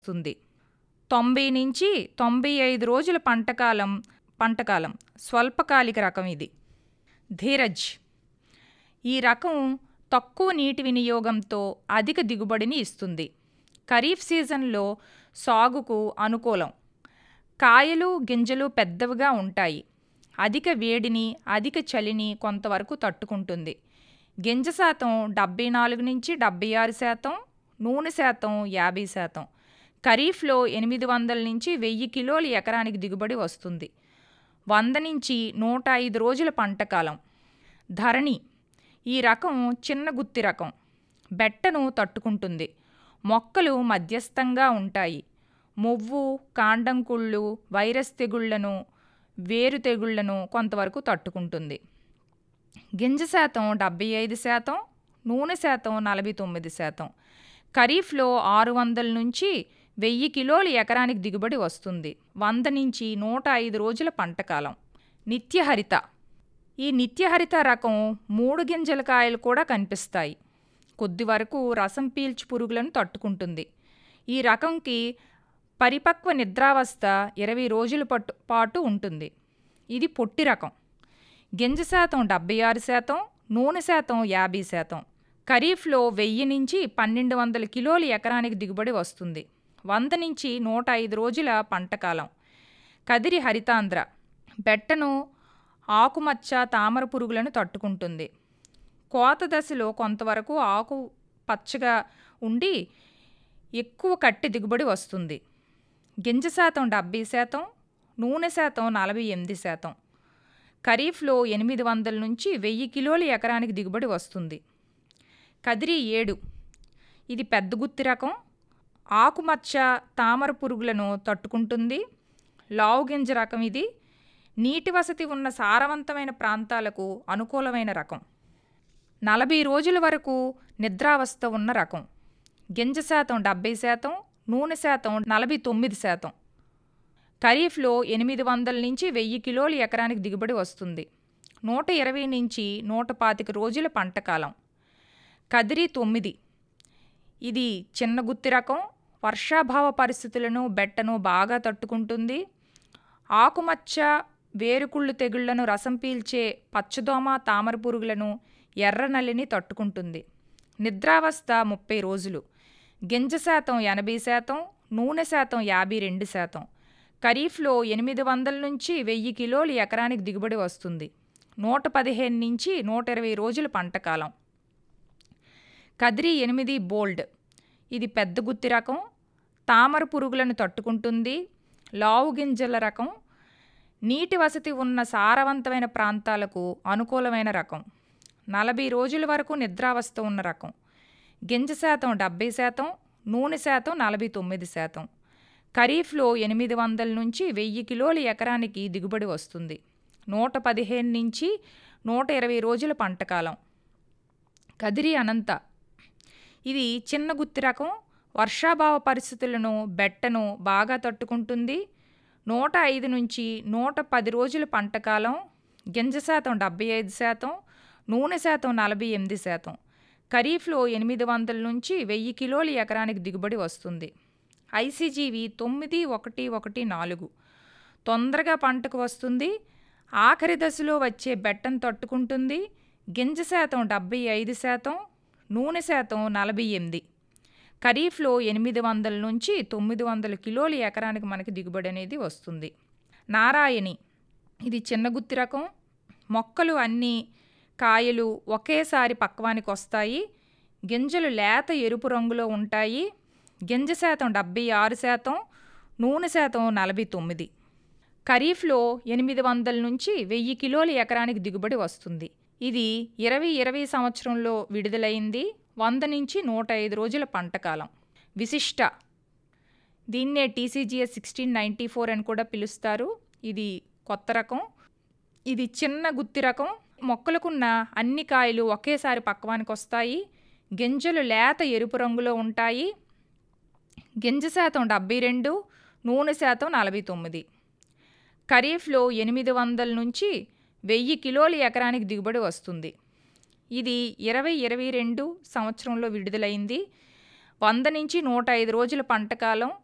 వస్తుంది తొంభై నుంచి తొంభై ఐదు రోజుల పంటకాలం పంటకాలం స్వల్పకాలిక రకం ఇది ధీరజ్ ఈ రకం తక్కువ నీటి వినియోగంతో అధిక దిగుబడిని ఇస్తుంది ఖరీఫ్ సీజన్లో సాగుకు అనుకూలం కాయలు గింజలు పెద్దవిగా ఉంటాయి అధిక వేడిని అధిక చలిని కొంతవరకు తట్టుకుంటుంది గింజ శాతం డెబ్బై నాలుగు నుంచి డెబ్బై ఆరు శాతం నూనె శాతం యాభై శాతం ఖరీఫ్లో ఎనిమిది వందల నుంచి వెయ్యి కిలోలు ఎకరానికి దిగుబడి వస్తుంది వంద నుంచి నూట ఐదు రోజుల పంటకాలం ధరణి ఈ రకం చిన్న గుత్తి రకం బెట్టను తట్టుకుంటుంది మొక్కలు మధ్యస్థంగా ఉంటాయి మొవ్వు కాండం కుళ్ళు వైరస్ తెగుళ్లను వేరు తెగుళ్లను కొంతవరకు తట్టుకుంటుంది గింజ శాతం డెబ్బై ఐదు శాతం నూనె శాతం నలభై తొమ్మిది శాతం ఖరీఫ్లో ఆరు వందల నుంచి వెయ్యి కిలోలు ఎకరానికి దిగుబడి వస్తుంది వంద నుంచి నూట ఐదు రోజుల పంటకాలం నిత్యహరిత ఈ నిత్యహరిత రకం మూడు గింజల కాయలు కూడా కనిపిస్తాయి కొద్ది వరకు రసం పీల్చి పురుగులను తట్టుకుంటుంది ఈ రకంకి పరిపక్వ నిద్రావస్థ ఇరవై రోజుల పట్టు పాటు ఉంటుంది ఇది పొట్టి రకం గింజ శాతం డెబ్బై ఆరు శాతం నూనె శాతం యాభై శాతం ఖరీఫ్లో వెయ్యి నుంచి పన్నెండు వందల కిలోలు ఎకరానికి దిగుబడి వస్తుంది వంద నుంచి నూట ఐదు రోజుల పంటకాలం కదిరి హరితాంధ్ర బెట్టను ఆకుమచ్చ తామర పురుగులను తట్టుకుంటుంది కోత దశలో కొంతవరకు ఆకు పచ్చగా ఉండి ఎక్కువ కట్టి దిగుబడి వస్తుంది గింజ శాతం డెబ్బై శాతం నూనె శాతం నలభై ఎనిమిది శాతం ఖరీఫ్లో ఎనిమిది వందల నుంచి వెయ్యి కిలోల ఎకరానికి దిగుబడి వస్తుంది కదిరి ఏడు ఇది పెద్ద గుత్తి రకం ఆకుమచ్చ తామర పురుగులను తట్టుకుంటుంది లావు గింజ రకం ఇది నీటి వసతి ఉన్న సారవంతమైన ప్రాంతాలకు అనుకూలమైన రకం నలభై రోజుల వరకు నిద్రావస్థ ఉన్న రకం గింజ శాతం డెబ్బై శాతం నూనె శాతం నలభై తొమ్మిది శాతం ఖరీఫ్లో ఎనిమిది వందల నుంచి వెయ్యి కిలోలు ఎకరానికి దిగుబడి వస్తుంది నూట ఇరవై నుంచి నూట పాతిక రోజుల పంటకాలం కదిరి తొమ్మిది ఇది చిన్న గుత్తి రకం వర్షాభావ పరిస్థితులను బెట్టను బాగా తట్టుకుంటుంది ఆకుమచ్చ వేరుకుళ్ళు తెగుళ్లను రసం పీల్చే పచ్చదోమ తామర పురుగులను ఎర్రనల్లిని తట్టుకుంటుంది నిద్రావస్థ ముప్పై రోజులు గింజ శాతం ఎనభై శాతం నూనె శాతం యాభై రెండు శాతం ఖరీఫ్లో ఎనిమిది వందల నుంచి వెయ్యి కిలోలు ఎకరానికి దిగుబడి వస్తుంది నూట పదిహేను నుంచి నూట ఇరవై రోజుల పంటకాలం కదిరి ఎనిమిది బోల్డ్ ఇది పెద్ద గుత్తి రకం తామర పురుగులను తట్టుకుంటుంది లావు గింజల రకం నీటి వసతి ఉన్న సారవంతమైన ప్రాంతాలకు అనుకూలమైన రకం నలభై రోజుల వరకు నిద్రావస్థ ఉన్న రకం గింజ శాతం డెబ్బై శాతం నూనె శాతం నలభై తొమ్మిది శాతం ఖరీఫ్లో ఎనిమిది వందల నుంచి వెయ్యి కిలోల ఎకరానికి దిగుబడి వస్తుంది నూట పదిహేను నుంచి నూట ఇరవై రోజుల పంటకాలం కదిరి అనంత ఇది చిన్న గుత్తి రకం వర్షాభావ పరిస్థితులను బెట్టను బాగా తట్టుకుంటుంది నూట ఐదు నుంచి నూట పది రోజుల పంటకాలం గింజ శాతం డెబ్బై ఐదు శాతం నూనె శాతం నలభై ఎనిమిది శాతం ఖరీఫ్లో ఎనిమిది వందల నుంచి వెయ్యి కిలోల ఎకరానికి దిగుబడి వస్తుంది ఐసీజీవి తొమ్మిది ఒకటి ఒకటి నాలుగు తొందరగా పంటకు వస్తుంది ఆఖరి దశలో వచ్చే బెట్టను తట్టుకుంటుంది గింజ శాతం డెబ్బై ఐదు శాతం నూనె శాతం నలభై ఎనిమిది ఖరీఫ్లో ఎనిమిది వందల నుంచి తొమ్మిది వందల కిలోల ఎకరానికి మనకి దిగుబడి అనేది వస్తుంది నారాయణి ఇది చిన్న గుత్తి రకం మొక్కలు అన్నీ కాయలు ఒకేసారి పక్వానికి వస్తాయి గింజలు లేత ఎరుపు రంగులో ఉంటాయి గింజ శాతం డెబ్బై ఆరు శాతం నూనె శాతం నలభై తొమ్మిది ఖరీఫ్లో ఎనిమిది వందల నుంచి వెయ్యి కిలోల ఎకరానికి దిగుబడి వస్తుంది ఇది ఇరవై ఇరవై సంవత్సరంలో విడుదలైంది వంద నుంచి నూట ఐదు రోజుల పంటకాలం విశిష్ట దీన్నే టీసీజీఎస్ సిక్స్టీన్ నైంటీ ఫోర్ అని కూడా పిలుస్తారు ఇది కొత్త రకం ఇది చిన్న గుత్తి రకం మొక్కలకున్న అన్ని కాయలు ఒకేసారి పక్వానికి వస్తాయి గింజలు లేత ఎరుపు రంగులో ఉంటాయి గింజ శాతం డెబ్బై రెండు నూనె శాతం నలభై తొమ్మిది ఖరీఫ్లో ఎనిమిది వందల నుంచి వెయ్యి కిలోల ఎకరానికి దిగుబడి వస్తుంది ఇది ఇరవై ఇరవై రెండు సంవత్సరంలో విడుదలైంది వంద నుంచి నూట ఐదు రోజుల పంటకాలం